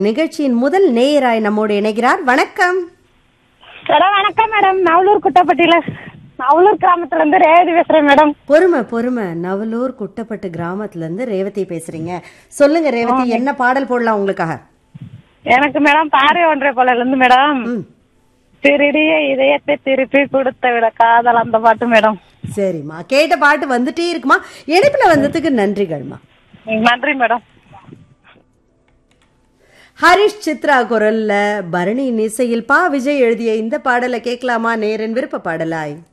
நிகழ்ச்சியின் முதல் நேயராய் நம்மோடு இணைகிறார் வணக்கம் மேடம் வணக்கம் மேடம் நவலூர் குட்டப்பட்டியில நவலூர் கிராமத்துல இருந்து ரேவதி பேசுறேன் மேடம் பொறுமை பொறுமை நவலூர் குட்டப்பட்டு கிராமத்துல இருந்து ரேவதி பேசுறீங்க சொல்லுங்க ரேவதி என்ன பாடல் போடலாம் உங்களுக்காக எனக்கு மேடம் பாறை ஒன்றை போல இருந்து மேடம் ம் திருடிய இதயத்தை திருப்பி கொடுத்த விட காதல் அந்த பாட்டு மேடம் சரிம்மா கேட்ட பாட்டு வந்துட்டே இருக்குமா இணைப்புல வந்ததுக்கு நன்றிகள்மா நன்றி மேடம் ஹரிஷ் சித்ரா குரல்ல பரணியின் இசையில் பா விஜய் எழுதிய இந்த பாடலை கேட்கலாமா நேரன் விருப்ப பாடலாய்